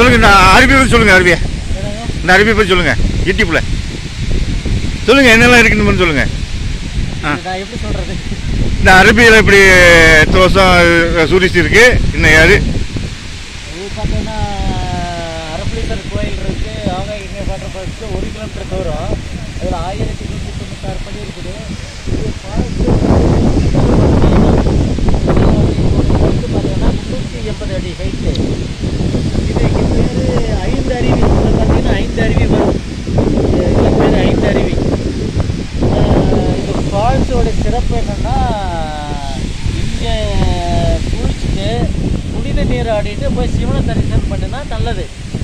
சொல்லுங்க இந்த அருவியை பற்றி சொல்லுங்க அருவியை என்னங்க இந்த அருவியை பற்றி சொல்லுங்க யூடியூப்ல சொல்லுங்க என்னெல்லாம் இருக்குன்னு மட்டும் சொல்லுங்க ஆ. இது நான் எப்படி சொல்றது இந்த அருவியில் இப்படி எத்தனை வருஷம் சூரிச்சு இருக்கு இன்னும் யாரு இது பார்த்தீங்கன்னா அரப்பளீஸ்வரர் கோயில் இருக்கு ஆக இங்கே வாட்டர் ஃபால்ஸ் ஒரு கிலோமீட்டர் தூரம் அதில் ஆயிரத்தி நூற்றி தொண்ணூத்தாறு படி இருக்குது இது ஃபால்ஸ் வந்து பார்த்தீங்கன்னா முந்நூற்றி எண்பது அடி ஹைட்டு இதுக்கு பேர் ஐந்து அருவி இதில் பார்த்தீங்கன்னா ஐந்து அருவி வரும் இதில் பேர் ஐந்து அருவி ஆஹ் இந்த ஃபால்ஸோட சிறப்பு என்னன்னா இங்கே குளிச்சுட்டு புனித நீர் ஆடிட்டு போய் சிவனை தரிசனம் பண்ணினா நல்லது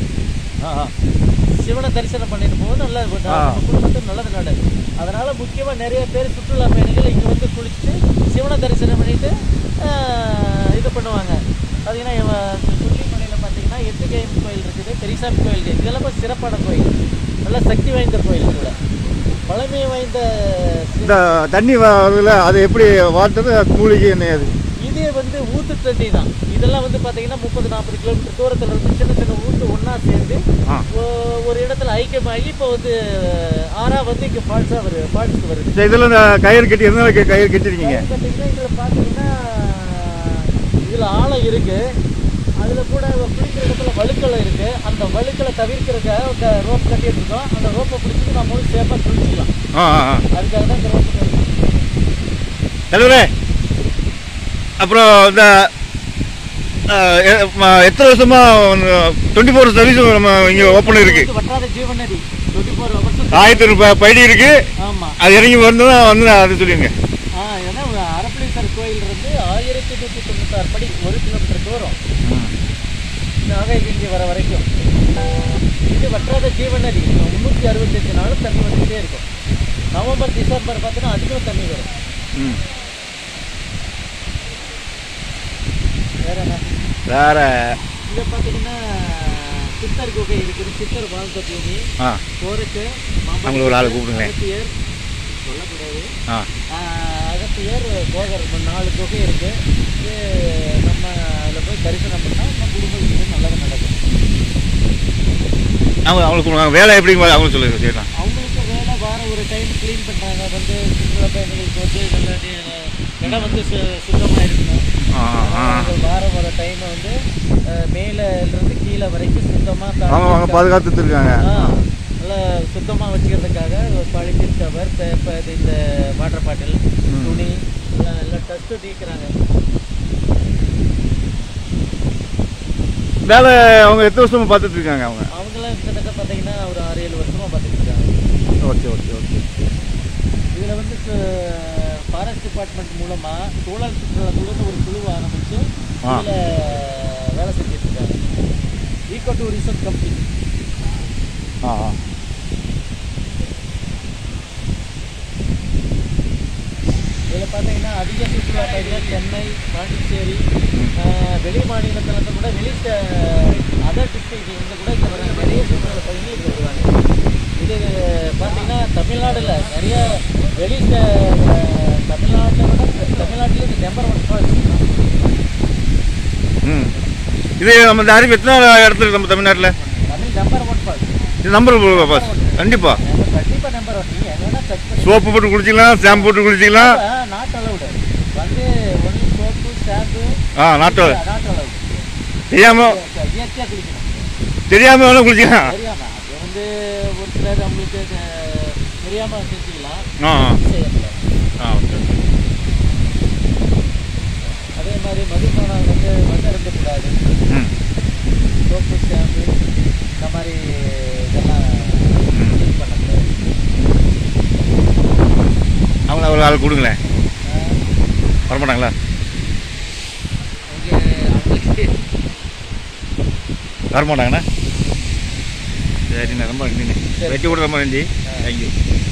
சிவனை தரிசனம் பண்ணிட்டு போது நல்லது பட் ஆ. நம்ம குடும்பத்துக்கு நல்லது நடக்குது அதனால முக்கியமாக நிறைய பேர் சுற்றுலா பயணிகள் இங்கே வந்து குளிச்சுட்டு சிவனை தரிசனம் பண்ணிட்டு ஆஹ் இது பண்ணுவாங்க பார்த்தீங்கன்னா இவ- கொல்லிமலையில் பார்த்தீங்கன்னா எட்டுக்கையம் கோயில் இருக்குது பெரியசாமி கோயில் இருக்குது இதெல்லாம் கொஞ்சம் சிறப்பான கோயில் நல்ல சக்தி வாய்ந்த கோயில் கூட பழமை வாய்ந்த சி- இந்த தண்ணி வருதுல அது எப்படி வாட்டர் மூலிகை என்ன அது இது வந்து ஊத்து தண்ணி தான் இதெல்லாம் வந்து பார்த்தீங்கன்னா முப்பது நாற்பது கிலோமீட்டர் தூரத்தில் இருந்து சின்ன சின்ன ஊத்து ஒன்றா சேர்ந்து ஆ ஒ- ஒரு இடத்துல ஐக்கியமாகி இப்போ வந்து ஆறா வந்து இங்கே ஃபால்ஸாக வருது ஃபால்ஸுக்கு வருது சரி இதில் இந்த கயிறு கட்டி எதனால கை- கயிறு கட்டிருக்கீங்க அது பார்த்தீங்கன்னா இதில் பார்த்தீங்கன்னா இதில் ஆழம் இருக்கு அதில் கூட குளிக்கிற இடத்துல வழுக்கலை இருக்கு அந்த வழுக்கலை தவிர்க்கிறதுக்காக ரோப் கட்டிட்டு இருக்கோம் அந்த ரோப்பை பிடிச்சிட்டு நம்ம வந்து சேஃபாக குளிச்சிக்கலாம் ஆ ஆ ஆ அதுக்காக தான் இந்த ரோப்பு கட்டுறோம். தலைவரே அப்புறம் இந்த ஆ, எ- ம- எத்தனை வருஷமா டுவெண்ட்டி ஃபோர் சர்வீஸ் நம்ம இங்கே ஓப்பன் இருக்கு இது வற்றாத ஜீவநதி டுவெண்ட்டி ஃபோர் ஹவர்ஸ் ஆயிரத்தி ரூபாய் பயடி இருக்கு ஆமாம் அது இறங்கி வந்ததா வந்து அதை சொல்லிடுங்க ஆ ஏன்னா அரப்பளீஸ்வரர் கோயில் இருந்து ஆயிரத்தி நூற்றி தொண்ணூத்தாறு படி ஒரு கிலோமீட்டர் தூரம் நாகைகிஞ்சி வர வரைக்கும் இது வற்றாத ஜீவநதி முந்நூற்றி அறுபத்தஞ்சு நாளும் தண்ணி வந்துகிட்டே இருக்கும் நவம்பர் டிசம்பர் பார்த்தீங்கன்னா அதிகம் தண்ணி வரும் ம் வேற என்ன வேற இதை பார்த்தீங்கன்னா சித்தர் குகை இருக்குது சித்தர் வாழ்ந்த பூமி ஆ கோருக்கு நம்மள ஒரு ஆளை கூப்பிடுங்களேன். அகத்தியர் சொல்லக்கூடாது ஆ ஆஹ் அகத்தியர் போகர் ஒரு நாலு குகை இருக்கு இது நம்ம அதில் போய் தரிசனம் பண்ணால் நம்ம குடும்பத்துக்கு நல்லது நடக்கும் அவங்க அவங்களுக்கு கொடுங்க. வேலை எப்படி அவங்க சொல்லுங்க சரிண்ணா அவங்களுக்கு வேலை வாரம் ஒரு டைம் க்ளீன் பண்ணுறாங்க வந்து சுற்றுலா பயணிகளுக்கு வந்து நல்ல நி- இடம் வந்து சு சுத்தமாக இருக்கணும் ஆ ஆ அவங்க வாரம் ஒரு டைம் வந்து அஹ், மேல இருந்து கீழே வரைக்கும் சுத்தமாக அவங்க அவங்க பாதுகாத்துட்டு இருக்காங்க நல்லா சுத்தமாக வச்சுக்கிறதுக்காக ஒரு பாலித்தீன் கவர் பேப்பர் இது இந்த வாட்டர் பாட்டில் ம். துணி எல்லாம் எல்லாம் டஸ்ட்டு நீக்கிறாங்க வேலை அவங்க எத்தனை வருஷமா பார்த்துட்டு இருக்காங்க அவங்க அவங்களாம் கிட்டத்தட்ட பார்த்தீங்கன்னா ஒரு ஆறு ஏழு வருஷமாக பார்த்துட்டு இருக்காங்க ஓகே ஓகே ஓகே இதில் வந்து ஃபாரஸ்ட் டிபார்ட்மெண்ட் மூலமாக சோழல் சுற்றுலாக்குழுன்னு ஒரு குழு ஆரம்பித்து ஆ. இதில் வேலை செஞ்சுட்டு இருக்காங்க ஈகோ டூரிசம் கம்பெனி ஆ ஆ இதில் பார்த்தீங்கன்னா அதிக சுற்றுலா பயணிகள் சென்னை பாண்டிச்சேரி ஆஹ், வெளி மாநிலத்திலேருந்து கூட வெளி அதர் டிஸ்ட்ரிக்ட் இருந்து கூட இங்கே வர நிறைய சுற்றுலா பயணிகள் இங்கே வருவாங்க இது பார்த்தீங்கன்னா தமிழ்நாடுல நிறைய வெளி தமிழ்நாட்டில் விட தமிழ்நாட்டில் இது நம்பர் ஒன் ஃபால்ஸ் ம் இது நம்ம இந்த அறிவு எத்தனை இடத்துல இருக்கு நம்ம தமிழ்நாட்டில் தமிழ் நம்பர் ஒன் ஃபால்ஸ் இது நம்பர் பாஸ் கண்டிப்பாக கண்டிப்பாக நம்பர் ஒன் நீங்கள் என்ன வேணால் செக் பண்ணி சோப்பு போட்டு குளிச்சிக்கலாம் ஷாம்பு போட்டு குளிச்சிக்கலாம் நாட் அலவுடு வந்து ஒன்லி சோப்பு ஷாம்பு ஆ நாட்டோட நாட் அலவுடு தெரியாமல் இயற்கையாக குளிக்கணும் தெரியாமல் வேணால் குளிச்சிக்கலாம் தெரியாம அது வந்து ஒரு சிலர் அவங்களுக்கு அஹ், தெரியாம செஞ்சுக்கலாம் ஆ ஆ. செய்யல ஆ ஓகே அதே மாதிரி மதுபானம் வந்து மது அருந்தக்கூடாது ம் சோப்பு ஷாம்பு இந்த மாதிரி இதெல்லாம் யூஸ் பண்ணக்கூடாது அவங்கள ஒரு ஆள் கொடுங்களேன் அஹ், வரமாட்டாங்களா அவங்க அவங்களுக்கு வரமாட்டாங்கண்ணா சரிண்ணா ரொம்ப நன்றிண்ணே சரி. வெட்டி கூட ரொம்ப நன்றி ஆ. தேங்க்யூ